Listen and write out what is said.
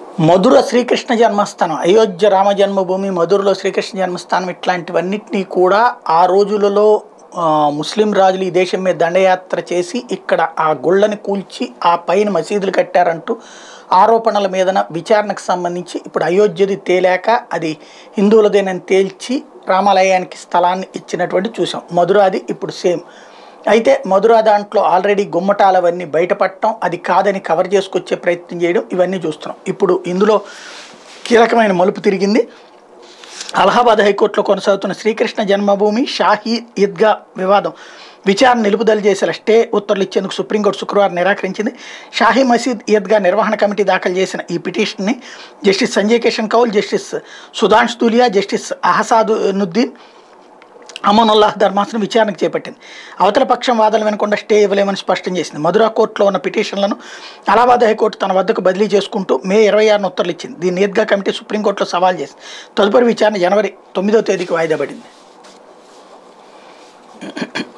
మధుర శ్రీకృష్ణ జన్మస్థానం అయోధ్య రామ జన్మభూమి మధురలో శ్రీకృష్ణ జన్మస్థానం ఇట్లాంటివన్నిటినీ కూడా ఆ రోజులలో ఆ, ముస్లిం రాజులు ఈ దేశం మీద దండయాత్ర చేసి ఇక్కడ ఆ గుళ్ళని కూల్చి ఆ పైన మసీదులు కట్టారంటూ ఆరోపణల మీదన విచారణకు సంబంధించి ఇప్పుడు అయోధ్యది తేలాక అది హిందువులదేనని తేల్చి రామాలయానికి స్థలాన్ని ఇచ్చినటువంటి చూసాం మధుర అది ఇప్పుడు సేమ్ అయితే మధుర దాంట్లో ఆల్రెడీ గుమ్మటాలు అవన్నీ బయటపడటం అది కాదని కవర్ చేసుకొచ్చే ప్రయత్నం చేయడం ఇవన్నీ చూస్తున్నాం ఇప్పుడు ఇందులో కీలకమైన మలుపు తిరిగింది అలహాబాద్ హైకోర్టులో కొనసాగుతున్న శ్రీకృష్ణ జన్మభూమి షాహీ ఈద్గా వివాదం విచారణ నిలుపుదల చేసేలా స్టే ఉత్తర్వులు ఇచ్చేందుకు సుప్రీంకోర్టు శుక్రవారం నిరాకరించింది షాహీ మసీద్ ఈద్గా నిర్వహణ కమిటీ దాఖలు చేసిన ఈ పిటిషన్ని justice Sanjay Kishan Kaul justice Sudhanshu Dhulia justice Ahsanuddin Amanullah ధర్మాసనం విచారణకు చేపట్టింది అవతల పక్షం వాదనలు వినకుండా స్టే ఇవ్వలేమని స్పష్టం చేసింది మధురా కోర్టులో ఉన్న పిటిషన్లను అలహాబాద్ హైకోర్టు తన వద్దకు బదిలీ చేసుకుంటూ మే ఇరవై ఆరున ఉత్తర్వులు ఇచ్చింది దీన్ని ఈద్గా కమిటీ సుప్రీంకోర్టులో సవాల్ చేసింది తదుపరి విచారణ జనవరి తొమ్మిదో తేదీకి వాయిదా పడింది